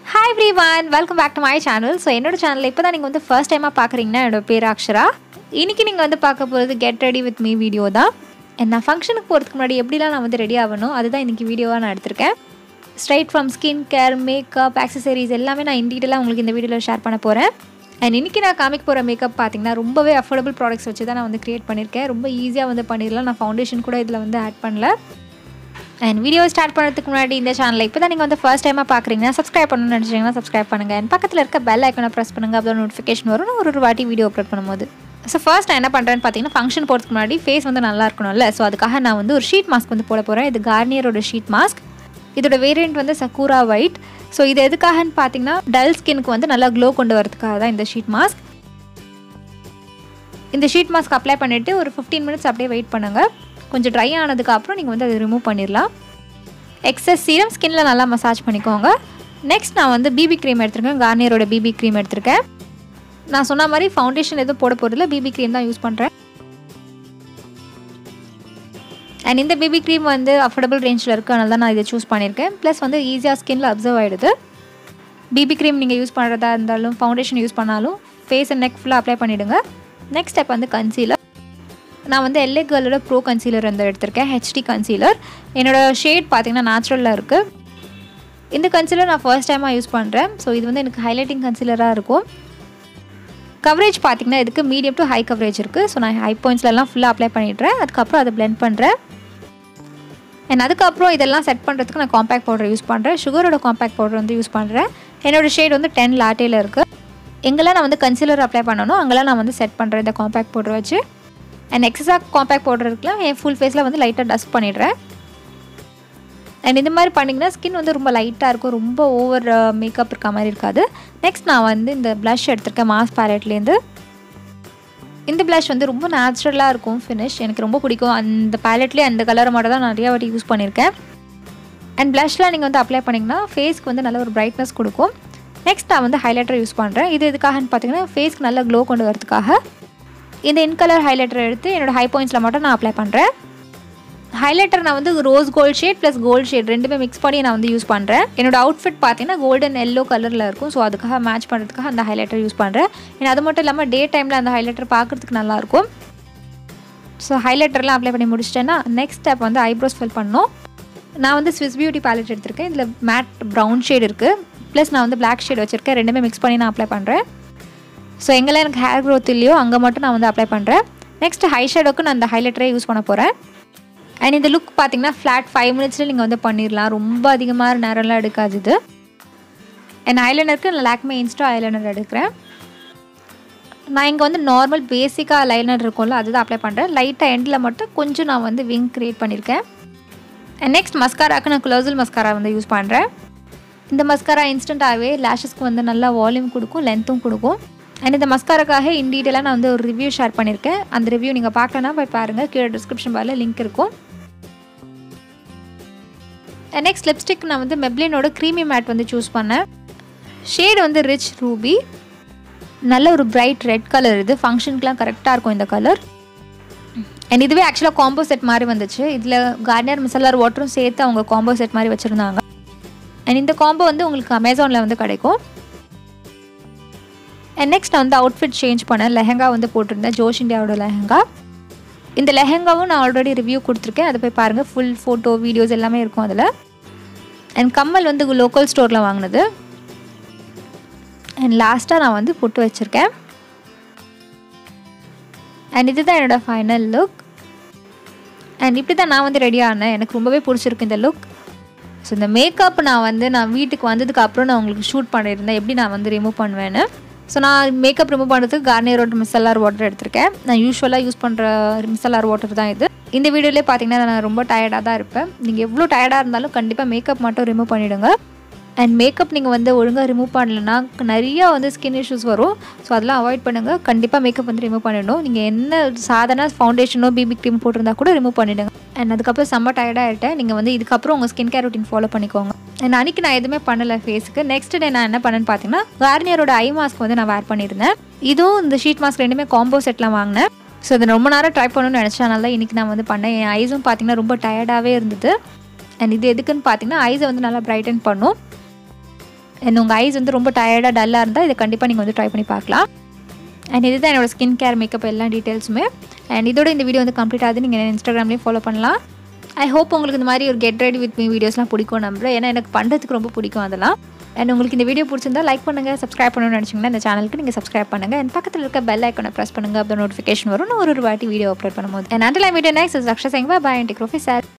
hi every welcome back to my channel so என்னோட சேனலில் இப்போ தான் நீங்கள் வந்து ஃபர்ஸ்ட் டைமாக பார்க்குறீங்கன்னா என்னோட பேர் அக்ஷரா இன்றைக்கி நீங்கள் வந்து பார்க்க போகிறது get ready with me video தான் And நான் ஃபங்க்ஷனுக்கு போகிறதுக்கு முன்னாடி எப்படிலாம் நான் வந்து ரெடி ஆகணும் அதுதான் இன்றைக்கி வீடியோவாக நான் எடுத்திருக்கேன் straight from skin care makeup accessories எல்லாமே நான் இன்டீட்டெயிலாக உங்களுக்கு இந்த வீடியோவில் ஷேர் பண்ண போகிறேன் அண்ட் இன்றைக்கி நான் காமிக்க போகிற மேக்கப் பார்த்தீங்கன்னா ரொம்பவே அஃபோர்டபுள் ப்ராடக்ட்ஸ் வச்சு தான் நான் வந்து க்ரியேட் பண்ணியிருக்கேன் ரொம்ப ஈஸியாக வந்து பண்ணிடலாம் நான் ஃபவுண்டேஷன் கூட இதில் வந்து ஆட் பண்ணல அண்ட் வீடியோ ஸ்டார்ட் பண்ணுறதுக்கு முன்னாடி இந்த சேனலில் இப்போ தான் நீங்கள் வந்து ஃபர்ஸ்ட் டைமாக பார்க்குறீங்கன்னா சப்ஸ்கிரைப் பண்ணணும்னு நினச்சிங்கன்னா சப்ஸ்கிரைப் பண்ணுங்கள் அண்ட் பக்கத்தில் இருக்க பெல் ஐக்கனை ப்ரெஸ் பண்ணுங்கள் அப்போ நோட்டிஃபிகேஷன் வரும் நான் ஒரு ஒரு வாட்டி வீடியோ அப்லோட் பண்ணும்போது ஸோ ஃபர்ஸ்ட் நான் என்ன பண்ணுறேன்னு பார்த்தீங்கன்னா ஃபங்க்ஷன் போகிறதுக்கு முன்னாடி ஃபேஸ் வந்து நல்லா இருக்கணும்ல ஸோ அதுக்காக நான் வந்து ஒரு ஷீட் மாஸ்க் வந்து போட போகிறேன் இது கார்னியரோட ஷீட் மாஸ்க் இதோட வேரியண்ட் வந்து சக்கூரா ஒயிட் ஸோ இது எதுக்காகன்னு பார்த்தீங்கன்னா டல் ஸ்கின்க்கு வந்து நல்லா க்ளோ கொண்டு வரதுக்காக தான் இந்த ஷீட் மாஸ்க் இந்த ஷீட் மாஸ்க் அப்ளை பண்ணிவிட்டு ஒரு ஃபிஃப்டீன் மினிட்ஸ் அப்படியே வெயிட் பண்ணுங்கள் கொஞ்சம் ட்ரை ஆனதுக்கு அப்புறம் நீங்கள் வந்து அதை ரிமூவ் பண்ணிடலாம் எக்ஸஸ் சீரம் ஸ்கின்ல நல்லா மசாஜ் பண்ணிக்கோங்க நெக்ஸ்ட் நான் வந்து பிபி க்ரீம் எடுத்திருக்கேன் கார்னியரோட பிபி க்ரீம் எடுத்திருக்கேன் நான் சொன்ன மாதிரி ஃபவுண்டேஷன் எதுவும் போட போகிறதில்ல பிபி க்ரீம் தான் யூஸ் பண்ணுறேன் அண்ட் இந்த பிபி க்ரீம் வந்து அஃபோர்டபுள் ரேஞ்சில் இருக்குது அதனால தான் நான் இதை சூஸ் பண்ணியிருக்கேன் ப்ளஸ் வந்து ஈஸியாக ஸ்கின்ல அப்சர்வ் ஆகிடுது பிபி க்ரீம் நீங்கள் யூஸ் பண்ணுறதா இருந்தாலும் ஃபவுண்டேஷன் யூஸ் பண்ணாலும் ஃபேஸ் அண்ட் நெக் ஃபுல்லாக அப்ளை பண்ணிவிடுங்க நெக்ஸ்ட் ஸ்டெப் வந்து கன்சீலர் நான் வந்து எல்ஏ கேர்ளோட ப்ரோ கன்சீலர் வந்து எடுத்திருக்கேன் ஹெச்டி கன்சீலர் என்னோடய ஷேட் பார்த்தீங்கன்னா நேச்சுரலில் இருக்குது இந்த கன்சீலர் நான் ஃபர்ஸ்ட் டைமாக யூஸ் பண்ணுறேன் ஸோ இது வந்து எனக்கு ஹைலைட்டிங் கன்சீலராக இருக்கும் கவரேஜ் பார்த்திங்கன்னா இதுக்கு மீடியம் டு ஹை கவரேஜ் இருக்குது ஸோ நான் ஹை பாயிண்ட்ஸ்லலாம் ஃபுல்லாக அப்ளை பண்ணிடுறேன் அதுக்கப்புறம் அதை பிளெண்ட் பண்ணுறேன் அண்ட் அதுக்கப்புறம் இதெல்லாம் செட் பண்ணுறதுக்கு நான் காம்பேக்ட் பவுடர் யூஸ் பண்ணுறேன் சுகரோட காம்பேக்ட் பவுடர் வந்து யூஸ் பண்ணுறேன் என்னோடய ஷேட் வந்து டென் லாட்டேயில் இருக்குது எங்கெல்லாம் நான் வந்து கன்சீலர் அப்ளை பண்ணணும் அங்கெல்லாம் நான் வந்து செட் பண்ணுறேன் இந்த காம்பேக்ட் பவுடர் வச்சு அண்ட் எக்ஸஸாக காம்பேக்ட் பவுடர் இருக்கலாம் என் ஃபுல் ஃபேஸில் வந்து லைட்டாக டஸ்ட் பண்ணிடுறேன் அண்ட் இந்த மாதிரி பண்ணிங்கன்னா ஸ்கின் வந்து ரொம்ப லைட்டாக இருக்கும் ரொம்ப ஓவர் மேக்கப் இருக்க மாதிரி இருக்காது நெக்ஸ்ட் நான் வந்து இந்த ப்ளஷ் எடுத்திருக்கேன் மாஸ் பேலட்லேருந்து இந்த ப்ளஷ் வந்து ரொம்ப நேச்சுரலாக இருக்கும் ஃபினிஷ் எனக்கு ரொம்ப பிடிக்கும் அந்த பேலட்லேயே அந்த கலரை மட்டும் தான் நான் நிறையா வாட்டி யூஸ் பண்ணியிருக்கேன் அண்ட் ப்ளஷ்லாம் நீங்கள் வந்து அப்ளை பண்ணிங்கன்னா ஃபேஸ்க்கு வந்து நல்ல ஒரு பிரைட்னஸ் கொடுக்கும் நெக்ஸ்ட் நான் வந்து ஹைலைட்டர் யூஸ் பண்ணுறேன் இது எதுக்காகன்னு பார்த்தீங்கன்னா ஃபேஸ்க்கு நல்லா க்ளோ கொண்டு வரதுக்காக இந்த இன் கலர் ஹைலைட்டர் எடுத்து என்னோடய ஹை பாயிண்ட்ஸில் மட்டும் நான் அப்ளை பண்ணுறேன் ஹைலைட்டர் நான் வந்து rose gold shade plus gold shade ரெண்டுமே மிக்ஸ் பண்ணி நான் வந்து யூஸ் பண்ணுறேன் என்னோட அவுட்ஃபிட் பார்த்தீங்கன்னா கோல்டன் எல்லோ கலரில் இருக்கும் ஸோ அதுக்காக மேட்ச் பண்ணுறதுக்காக அந்த ஹைலைட்டர் யூஸ் பண்ணுறேன் ஏன்னா அது மட்டும் இல்லாமல் டே டைமில் அந்த ஹைலைட்டர் பார்க்குறதுக்கு நல்லாயிருக்கும் ஸோ ஹைலைட்டர்லாம் அப்ளை பண்ணி முடிச்சிட்டேன்னா நெக்ஸ்ட் ஸ்டெப் வந்து ஐப்ரோஸ் ஃபில் பண்ணணும் நான் வந்து ஸ்விஸ் பியூட்டி பேலட் எடுத்திருக்கேன் இதில் மேட் ப்ரௌன் ஷேட் இருக்குது ப்ளஸ் நான் வந்து பிளாக் ஷேட் வச்சுருக்கேன் ரெண்டுமே மிக்ஸ் பண்ணி நான் அப்ளை பண்ணுறேன் ஸோ எங்கெல்லாம் எனக்கு ஹேர் க்ரோத் இல்லையோ அங்கே மட்டும் நான் வந்து அப்ளை பண்ணுறேன் நெக்ஸ்ட் ஹை ஷேடோக்கு நான் அந்த ஹைலைட்டரே யூஸ் பண்ண போகிறேன் அண்ட் இந்த லுக் பார்த்தீங்கன்னா ஃப்ளாட் ஃபைவ் மினிட்ஸில் நீங்கள் வந்து பண்ணிடலாம் ரொம்ப அதிகமாக நேரம்லாம் எடுக்காது இது அண்ட் ஐலைனருக்கு நான் லாக்மே இன்ஸ்டா ஐலைனர் எடுக்கிறேன் நான் இங்கே வந்து நார்மல் பேசிக்காக லைனர் இருக்கும்ல அதுதான் அப்ளை பண்ணுறேன் லைட்டாக எண்டில் மட்டும் கொஞ்சம் நான் வந்து விங் க்ரியேட் பண்ணியிருக்கேன் அண்ட் நெக்ஸ்ட் மஸ்காராக்கு நான் குளோசல் மஸ்காரா வந்து யூஸ் பண்ணுறேன் இந்த மஸ்காரா இன்ஸ்டண்ட்டாகவே லேஷஸ்க்கு வந்து நல்லா வால்யூம் கொடுக்கும் லென்த்தும் கொடுக்கும் அண்ட் இந்த மஸ்காராக்காக இன் டீட்டெயிலாக நான் வந்து ஒரு ரிவ்யூ ஷேர் பண்ணியிருக்கேன் அந்த ரிவ்யூ நீங்கள் பார்க்கலன்னா போய் பாருங்கள் கீழே டிஸ்கிரிப்ஷன் பாரில் லிங்க் இருக்கும் நெக்ஸ்ட் லிப்ஸ்டிக் நான் வந்து மெப்ளினோட க்ரீமி மேட் வந்து சூஸ் பண்ணேன் ஷேடு வந்து ரிச் ரூபி நல்ல ஒரு பிரைட் ரெட் கலர் இது ஃபங்க்ஷனுக்குலாம் கரெக்டாக இருக்கும் இந்த கலர் அண்ட் இதுவே ஆக்சுவலாக காம்போ செட் மாதிரி வந்துச்சு இதில் கார்னியர் மிசலார் வாட்டரும் சேர்த்து அவங்க காம்போ செட் மாதிரி வச்சுருந்தாங்க அண்ட் இந்த காம்போ வந்து உங்களுக்கு அமேசானில் வந்து கிடைக்கும் அண்ட் நெக்ஸ்ட் நான் வந்து அவுட்ஃபிட் சேஞ்ச் பண்ணேன் லெஹங்கா வந்து போட்டிருந்தேன் ஜோஷ் இந்தியாவோட லெஹங்கா இந்த லெஹங்காவும் நான் ஆல்ரெடி ரிவ்யூ கொடுத்துருக்கேன் அதை போய் பாருங்கள் ஃபுல் ஃபோட்டோ வீடியோஸ் எல்லாமே இருக்கும் அதில் அண்ட் கம்மல் வந்து லோக்கல் ஸ்டோரில் வாங்கினது அண்ட் லாஸ்ட்டாக நான் வந்து பொட்டு வச்சுருக்கேன் அண்ட் இதுதான் என்னோடய ஃபைனல் லுக் அண்ட் இப்படி தான் நான் வந்து ரெடி ஆனேன் எனக்கு ரொம்பவே பிடிச்சிருக்கு இந்த லுக் ஸோ இந்த மேக்கப் நான் வந்து நான் வீட்டுக்கு வந்ததுக்கு அப்புறம் நான் உங்களுக்கு ஷூட் பண்ணியிருந்தேன் எப்படி நான் வந்து ரிமூவ் பண்ணுவேன்னு ஸோ நான் மேக்கப் ரிமூவ் பண்ணுறதுக்கு கார்னியரோட மிசல்லார் வாட்டர் எடுத்திருக்கேன் நான் யூஸ்வலாக யூஸ் பண்ணுற மிசல்லார் வாட்டர் தான் இது இந்த வீடியோலேயே பார்த்தீங்கன்னா நான் ரொம்ப டயர்டாக தான் இருப்பேன் நீங்கள் எவ்வளோ டயர்டாக இருந்தாலும் கண்டிப்பாக மேக்கப் மட்டும் ரிமூவ் பண்ணிவிடுங்க அண்ட் மேக்கப் நீங்கள் வந்து ஒழுங்காக ரிமூவ் பண்ணலன்னா நிறையா வந்து ஸ்கின் இஷ்யூஸ் வரும் ஸோ அதெல்லாம் அவாய்ட் பண்ணுங்கள் கண்டிப்பாக மேக்கப் வந்து ரிமூவ் பண்ணிடணும் நீங்கள் என்ன சாதாரண ஃபவுண்டேஷனோ பிபி க்ரீம் போட்டிருந்தா கூட ரிமூவ் பண்ணிவிடுங்க அண்ட் அதுக்கப்புறம் செம்ம டயர்டாகிட்டேன் நீங்கள் வந்து இதுக்கப்புறம் உங்கள் ஸ்கின் கேர் ரொட்டீன் ஃபாலோ பண்ணிக்கோங்க அண்ட் அன்றைக்கி நான் எதுவுமே பண்ணலை ஃபேஸுக்கு நெக்ஸ்ட் டே நான் என்ன பண்ணேன்னு பார்த்தீங்கன்னா கார்னியரோட ஐ மாஸ்க் வந்து நான் வேர் பண்ணியிருந்தேன் இதுவும் இந்த ஷீட் மாஸ்க் ரெண்டுமே காம்போ செட்லாம் வாங்கினேன் ஸோ இதை ரொம்ப நேரம் ட்ரை பண்ணணும்னு நினச்சனால தான் இன்றைக்கி நான் வந்து பண்ணேன் என் ஐஸும் பார்த்தீங்கன்னா ரொம்ப டயர்டாகவே இருந்தது அண்ட் இது எதுக்குன்னு பார்த்தீங்கன்னா ஐஸை வந்து நல்லா பிரைட்டன் பண்ணும் அண்ட் உங்கள் ஐஸ் வந்து ரொம்ப டயர்டாக டல்லாக இருந்தால் இதை கண்டிப்பாக நீங்கள் வந்து ட்ரை பண்ணி பார்க்கலாம் அண்ட் இதுதான் என்னோட ஸ்கின் கேர் மேக்கப் எல்லா டீட்டெயில்ஸுமே அண்ட் இதோட இந்த வீடியோ வந்து கம்ப்ளீட் ஆகுது நீங்கள் இன்ஸ்டாகிராம்லேயும் ஃபாலோ பண்ணலாம் ஐ ஹோப் உங்களுக்கு இந்த மாதிரி ஒரு கெட் ரெடி வித் மீ வீடியோஸ்லாம் பிடிக்கும் நம்புறேன் ஏன்னா எனக்கு பண்ணுறதுக்கு ரொம்ப பிடிக்கும் அதெல்லாம் அண்ட் உங்களுக்கு இந்த வீடியோ பிடிச்சிருந்தா லைக் பண்ணுங்கள் சப்ஸ்கிரைப் பண்ணணும்னு நினச்சிங்கன்னா இந்த சேனலுக்கு நீங்கள் சப்ஸ்கிரைப் பண்ணுங்கள் அண்ட் பக்கத்தில் இருக்க பெல் ஐக்கனை ப்ரெஸ் பண்ணுங்கள் அப்போ நோட்டிஃபிகேஷன் வரும் நான் ஒரு ஒரு வாட்டி வீடியோ அப்லோட் பண்ணும்போது அண்ட் அண்டில் ஐ மீடியோ நெக்ஸ்ட் அக்ஷா சேங்க பாய் அண்ட் டேக் சார்